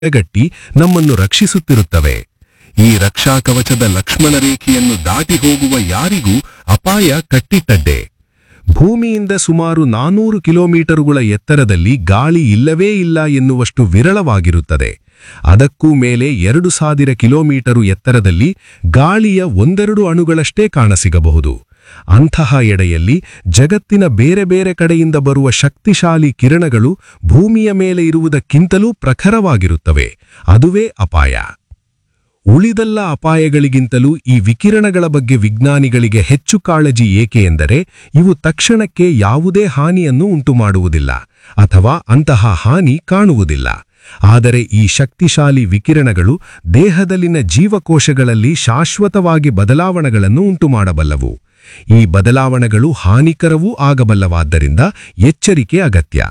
ತಡೆಗಟ್ಟಿ ನಮ್ಮನ್ನು ರಕ್ಷಿಸುತ್ತಿರುತ್ತವೆ ಈ ರಕ್ಷಾ ಕವಚದ ಲಕ್ಷ್ಮಣ ರೇಖೆಯನ್ನು ದಾಟಿ ಹೋಗುವ ಯಾರಿಗೂ ಅಪಾಯ ಕಟ್ಟಿಟ್ಟಡ್ಡೆ ಭೂಮಿಯಿಂದ ಸುಮಾರು ನಾನೂರು ಕಿಲೋಮೀಟರುಗಳ ಎತ್ತರದಲ್ಲಿ ಗಾಳಿ ಇಲ್ಲವೇ ಇಲ್ಲ ಎನ್ನುವಷ್ಟು ವಿರಳವಾಗಿರುತ್ತದೆ ಅದಕ್ಕೂ ಮೇಲೆ ಎರಡು ಸಾವಿರ ಕಿಲೋಮೀಟರು ಎತ್ತರದಲ್ಲಿ ಗಾಳಿಯ ಒಂದೆರಡು ಅಣುಗಳಷ್ಟೇ ಕಾಣಸಿಗಬಹುದು ಅಂತಹ ಎಡೆಯಲ್ಲಿ ಜಗತ್ತಿನ ಬೇರೆ ಬೇರೆ ಕಡೆಯಿಂದ ಬರುವ ಶಕ್ತಿಶಾಲಿ ಕಿರಣಗಳು ಭೂಮಿಯ ಮೇಲೆ ಇರುವುದಕ್ಕಿಂತಲೂ ಪ್ರಖರವಾಗಿರುತ್ತವೆ ಅದುವೇ ಅಪಾಯ ಉಳಿದೆಲ್ಲ ಅಪಾಯಗಳಿಗಿಂತಲೂ ಈ ವಿಕಿರಣಗಳ ಬಗ್ಗೆ ವಿಜ್ಞಾನಿಗಳಿಗೆ ಹೆಚ್ಚು ಕಾಳಜಿ ಏಕೆ ಎಂದರೆ ಇವು ತಕ್ಷಣಕ್ಕೆ ಯಾವುದೇ ಹಾನಿಯನ್ನು ಉಂಟುಮಾಡುವುದಿಲ್ಲ ಅಥವಾ ಅಂತಹ ಹಾನಿ ಕಾಣುವುದಿಲ್ಲ ಆದರೆ ಈ ಶಕ್ತಿಶಾಲಿ ವಿಕಿರಣಗಳು ದೇಹದಲ್ಲಿನ ಜೀವಕೋಶಗಳಲ್ಲಿ ಶಾಶ್ವತವಾಗಿ ಬದಲಾವಣೆಗಳನ್ನು ಉಂಟುಮಾಡಬಲ್ಲವು ಈ ಬದಲಾವಣೆಗಳು ಹಾನಿಕರವೂ ಆಗಬಲ್ಲವಾದ್ದರಿಂದ ಎಚ್ಚರಿಕೆ ಅಗತ್ಯ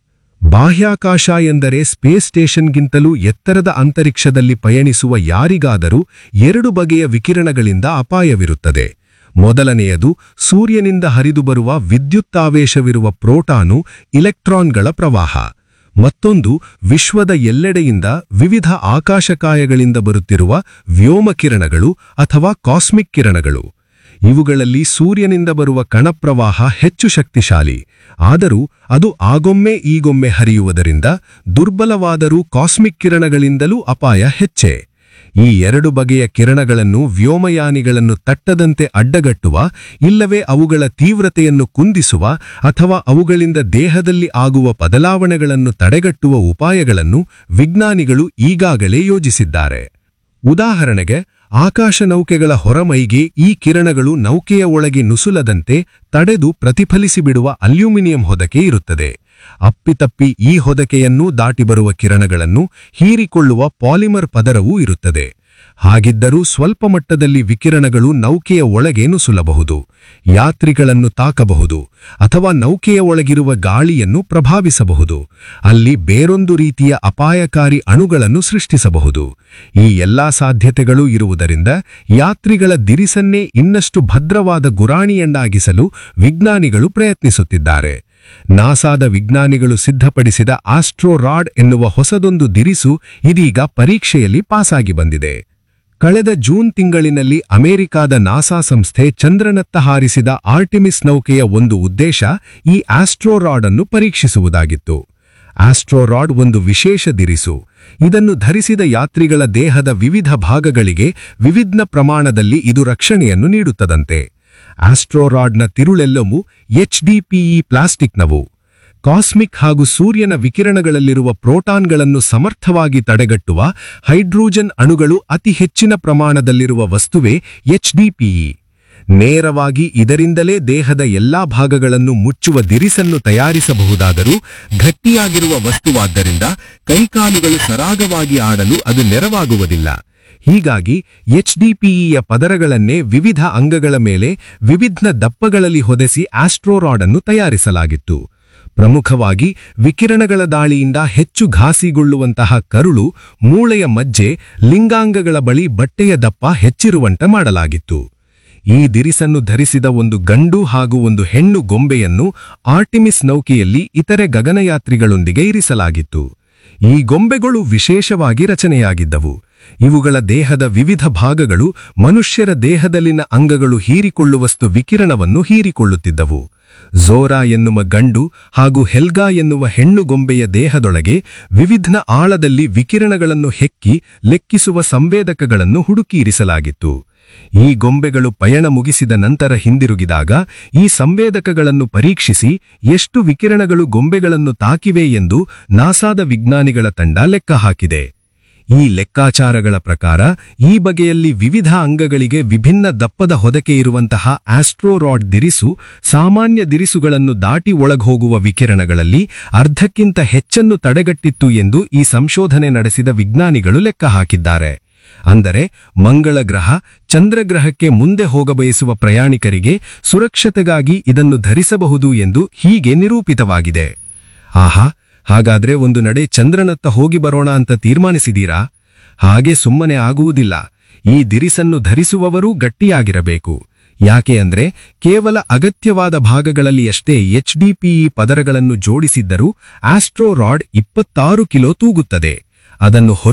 ಬಾಹ್ಯಾಕಾಶ ಎಂದರೆ ಸ್ಪೇಸ್ ಸ್ಟೇಷನ್ಗಿಂತಲೂ ಎತ್ತರದ ಅಂತರಿಕ್ಷದಲ್ಲಿ ಪಯಣಿಸುವ ಯಾರಿಗಾದರೂ ಎರಡು ಬಗೆಯ ವಿಕಿರಣಗಳಿಂದ ಅಪಾಯವಿರುತ್ತದೆ ಮೊದಲನೆಯದು ಸೂರ್ಯನಿಂದ ಹರಿದು ಬರುವ ವಿದ್ಯುತ್ತಾವೇಶವಿರುವ ಪ್ರೋಟಾನು ಇಲೆಕ್ಟ್ರಾನ್ಗಳ ಪ್ರವಾಹ ಮತ್ತೊಂದು ವಿಶ್ವದ ಎಲ್ಲೆಡೆಯಿಂದ ವಿವಿಧ ಆಕಾಶಕಾಯಗಳಿಂದ ಬರುತ್ತಿರುವ ವ್ಯೋಮಕಿರಣಗಳು ಅಥವಾ ಕಾಸ್ಮಿಕ್ ಕಿರಣಗಳು ಇವುಗಳಲ್ಲಿ ಸೂರ್ಯನಿಂದ ಬರುವ ಕಣಪ್ರವಾಹ ಹೆಚ್ಚು ಶಕ್ತಿಶಾಲಿ ಆದರೂ ಅದು ಆಗೊಮ್ಮೆ ಈಗೊಮ್ಮೆ ಹರಿಯುವುದರಿಂದ ದುರ್ಬಲವಾದರೂ ಕಾಸ್ಮಿಕ್ ಕಿರಣಗಳಿಂದಲೂ ಅಪಾಯ ಹೆಚ್ಚೆ ಈ ಎರಡು ಬಗೆಯ ಕಿರಣಗಳನ್ನು ವ್ಯೋಮಯಾನಿಗಳನ್ನು ತಟ್ಟದಂತೆ ಅಡ್ಡಗಟ್ಟುವ ಇಲ್ಲವೇ ಅವುಗಳ ತೀವ್ರತೆಯನ್ನು ಕುಂದಿಸುವ ಅಥವಾ ಅವುಗಳಿಂದ ದೇಹದಲ್ಲಿ ಆಗುವ ಬದಲಾವಣೆಗಳನ್ನು ತಡೆಗಟ್ಟುವ ಉಪಾಯಗಳನ್ನು ವಿಜ್ಞಾನಿಗಳು ಈಗಾಗಲೇ ಯೋಜಿಸಿದ್ದಾರೆ ಉದಾಹರಣೆಗೆ ಆಕಾಶ ನೌಕೆಗಳ ಹೊರಮೈಗೆ ಈ ಕಿರಣಗಳು ನೌಕೆಯ ಒಳಗೆ ನುಸುಲದಂತೆ ತಡೆದು ಪ್ರತಿಫಲಿಸಿಬಿಡುವ ಅಲ್ಯೂಮಿನಿಯಂ ಹೊದಕೆ ಇರುತ್ತದೆ ಅಪ್ಪಿತಪ್ಪಿ ಈ ಹೊದಕೆಯನ್ನೂ ದಾಟಿ ಬರುವ ಕಿರಣಗಳನ್ನು ಹೀರಿಕೊಳ್ಳುವ ಪಾಲಿಮರ್ ಪದರವೂ ಇರುತ್ತದೆ ಹಾಗಿದ್ದರೂ ಸ್ವಲ್ಪ ಮಟ್ಟದಲ್ಲಿ ವಿಕಿರಣಗಳು ನೌಕೆಯ ಒಳಗೆ ನುಸುಲಬಹುದು ಯಾತ್ರಿಗಳನ್ನು ತಾಕಬಹುದು ಅಥವಾ ನೌಕೆಯ ಒಳಗಿರುವ ಗಾಳಿಯನ್ನು ಪ್ರಭಾವಿಸಬಹುದು ಅಲ್ಲಿ ಬೇರೊಂದು ರೀತಿಯ ಅಪಾಯಕಾರಿ ಅಣುಗಳನ್ನು ಸೃಷ್ಟಿಸಬಹುದು ಈ ಎಲ್ಲಾ ಸಾಧ್ಯತೆಗಳೂ ಇರುವುದರಿಂದ ಯಾತ್ರಿಗಳ ದಿರಿಸನ್ನೇ ಇನ್ನಷ್ಟು ಭದ್ರವಾದ ಗುರಾಣಿಯನ್ನಾಗಿಸಲು ವಿಜ್ಞಾನಿಗಳು ಪ್ರಯತ್ನಿಸುತ್ತಿದ್ದಾರೆ ನಾಸಾದ ವಿಜ್ಞಾನಿಗಳು ಸಿದ್ಧಪಡಿಸಿದ ಆಸ್ಟ್ರೋರಾಡ್ ಎನ್ನುವ ಹೊಸದೊಂದು ದಿರಿಸು ಇದೀಗ ಪರೀಕ್ಷೆಯಲ್ಲಿ ಪಾಸಾಗಿ ಬಂದಿದೆ ಕಳೆದ ಜೂನ್ ತಿಂಗಳಿನಲ್ಲಿ ಅಮೆರಿಕಾದ ನಾಸಾ ಸಂಸ್ಥೆ ಚಂದ್ರನತ್ತ ಹಾರಿಸಿದ ಆರ್ಟಿಮಿಸ್ ನೌಕೆಯ ಒಂದು ಉದ್ದೇಶ ಈ ಆಸ್ಟ್ರೋರಾಡ್ ಅನ್ನು ಪರೀಕ್ಷಿಸುವುದಾಗಿತ್ತು ಆಸ್ಟ್ರೋರಾಡ್ ಒಂದು ವಿಶೇಷ ದಿರಿಸು ಇದನ್ನು ಧರಿಸಿದ ಯಾತ್ರಿಗಳ ದೇಹದ ವಿವಿಧ ಭಾಗಗಳಿಗೆ ವಿವಿಧ ಪ್ರಮಾಣದಲ್ಲಿ ಇದು ರಕ್ಷಣೆಯನ್ನು ನೀಡುತ್ತದಂತೆ ಆಸ್ಟ್ರೋರಾಡ್ನ ತಿರುಳೆಲ್ಲವೂ ಎಚ್ಡಿಪಿಇ ಪ್ಲಾಸ್ಟಿಕ್ನವು ಕಾಸ್ಮಿಕ್ ಹಾಗೂ ಸೂರ್ಯನ ವಿಕಿರಣಗಳಲ್ಲಿರುವ ಪ್ರೋಟಾನ್ಗಳನ್ನು ಸಮರ್ಥವಾಗಿ ತಡೆಗಟ್ಟುವ ಹೈಡ್ರೋಜನ್ ಅಣುಗಳು ಅತಿ ಹೆಚ್ಚಿನ ಪ್ರಮಾಣದಲ್ಲಿರುವ ವಸ್ತುವೇ ಎಚ್ಡಿಪಿಇ ನೇರವಾಗಿ ಇದರಿಂದಲೇ ದೇಹದ ಎಲ್ಲಾ ಭಾಗಗಳನ್ನು ಮುಚ್ಚುವ ದಿರಿಸನ್ನು ತಯಾರಿಸಬಹುದಾದರೂ ಗಟ್ಟಿಯಾಗಿರುವ ವಸ್ತುವಾದ್ದರಿಂದ ಕೈಕಾಲುಗಳು ಸರಾಗವಾಗಿ ಆಡಲು ಅದು ನೆರವಾಗುವುದಿಲ್ಲ ಹೀಗಾಗಿ ಎಚ್ಡಿಪಿಇಯ ಪದರಗಳನ್ನೇ ವಿವಿಧ ಅಂಗಗಳ ಮೇಲೆ ವಿವಿಧ ದಪ್ಪಗಳಲ್ಲಿ ಹೊದೆಸಿ ಆಸ್ಟ್ರೋರಾಡ್ ಅನ್ನು ತಯಾರಿಸಲಾಗಿತ್ತು ಪ್ರಮುಖವಾಗಿ ವಿಕಿರಣಗಳ ದಾಳಿಯಿಂದ ಹೆಚ್ಚು ಘಾಸಿಗೊಳ್ಳುವಂತಹ ಕರುಳು ಮೂಳೆಯ ಮಜ್ಜೆ ಲಿಂಗಾಂಗಗಳ ಬಳಿ ಬಟ್ಟೆಯ ದಪ್ಪ ಹೆಚ್ಚಿರುವಂತೆ ಮಾಡಲಾಗಿತ್ತು ಈ ದಿರಿಸನ್ನು ಧರಿಸಿದ ಒಂದು ಗಂಡು ಹಾಗೂ ಒಂದು ಹೆಣ್ಣು ಗೊಂಬೆಯನ್ನು ಆರ್ಟಿಮಿಸ್ ನೌಕೆಯಲ್ಲಿ ಇತರೆ ಗಗನಯಾತ್ರಿಗಳೊಂದಿಗೆ ಇರಿಸಲಾಗಿತ್ತು ಈ ಗೊಂಬೆಗಳು ವಿಶೇಷವಾಗಿ ರಚನೆಯಾಗಿದ್ದವು ಇವುಗಳ ದೇಹದ ವಿವಿಧ ಭಾಗಗಳು ಮನುಷ್ಯರ ದೇಹದಲ್ಲಿನ ಅಂಗಗಳು ಹೀರಿಕೊಳ್ಳುವಷ್ಟು ವಿಕಿರಣವನ್ನು ಹೀರಿಕೊಳ್ಳುತ್ತಿದ್ದವು ಝೋರಾ ಎನ್ನುವ ಗಂಡು ಹಾಗೂ ಹೆಲ್ಗಾ ಎನ್ನುವ ಹೆಣ್ಣು ಗೊಂಬೆಯ ದೇಹದೊಳಗೆ ವಿವಿಧ ಆಳದಲ್ಲಿ ವಿಕಿರಣಗಳನ್ನು ಹೆಕ್ಕಿ ಲೆಕ್ಕಿಸುವ ಸಂವೇದಕಗಳನ್ನು ಹುಡುಕಿ ಇರಿಸಲಾಗಿತ್ತು ಈ ಗೊಂಬೆಗಳು ಪಯಣ ಮುಗಿಸಿದ ನಂತರ ಹಿಂದಿರುಗಿದಾಗ ಈ ಸಂವೇದಕಗಳನ್ನು ಪರೀಕ್ಷಿಸಿ ಎಷ್ಟು ವಿಕಿರಣಗಳು ಗೊಂಬೆಗಳನ್ನು ತಾಕಿವೆ ಎಂದು ನಾಸಾದ ವಿಜ್ಞಾನಿಗಳ ತಂಡ ಲೆಕ್ಕ ಹಾಕಿದೆ ಈ ಲೆಕ್ಕಾಚಾರಗಳ ಪ್ರಕಾರ ಈ ಬಗೆಯಲ್ಲಿ ವಿವಿಧ ಅಂಗಗಳಿಗೆ ವಿಭಿನ್ನ ದಪ್ಪದ ಹೊದಕೆ ಇರುವಂತಹ ಆಸ್ಟ್ರೋರಾಡ್ ದಿರಿಸು ಸಾಮಾನ್ಯ ದಿರಿಸುಗಳನ್ನು ದಾಟಿ ಒಳಗೋಗುವ ವಿಕಿರಣಗಳಲ್ಲಿ ಅರ್ಧಕ್ಕಿಂತ ಹೆಚ್ಚನ್ನು ತಡೆಗಟ್ಟಿತ್ತು ಎಂದು ಈ ಸಂಶೋಧನೆ ನಡೆಸಿದ ವಿಜ್ಞಾನಿಗಳು ಲೆಕ್ಕ ಹಾಕಿದ್ದಾರೆ ಅಂದರೆ ಮಂಗಳ ಗ್ರಹ ಚಂದ್ರಗ್ರಹಕ್ಕೆ ಮುಂದೆ ಹೋಗಬಯಸುವ ಪ್ರಯಾಣಿಕರಿಗೆ ಸುರಕ್ಷತೆಗಾಗಿ ಇದನ್ನು ಧರಿಸಬಹುದು ಎಂದು ಹೀಗೆ ನಿರೂಪಿತವಾಗಿದೆ ಆಹಾ ಹಾಗಾದ್ರೆ ಒಂದು ನಡೆ ಚಂದ್ರನತ್ತ ಹೋಗಿ ಬರೋಣ ಅಂತ ತೀರ್ಮಾನಿಸಿದೀರಾ ಹಾಗೆ ಸುಮ್ಮನೆ ಆಗುವುದಿಲ್ಲ ಈ ದಿರಿಸನ್ನು ಧರಿಸುವವರೂ ಗಟ್ಟಿಯಾಗಿರಬೇಕು ಯಾಕೆ ಅಂದ್ರೆ ಕೇವಲ ಅಗತ್ಯವಾದ ಭಾಗಗಳಲ್ಲಿ ಅಷ್ಟೇ ಎಚ್ಡಿಪಿಇ ಪದರಗಳನ್ನು ಜೋಡಿಸಿದ್ದರೂ ಆಸ್ಟ್ರೋರಾಡ್ ಇಪ್ಪತ್ತಾರು ಕಿಲೋ ತೂಗುತ್ತದೆ ಅದನ್ನು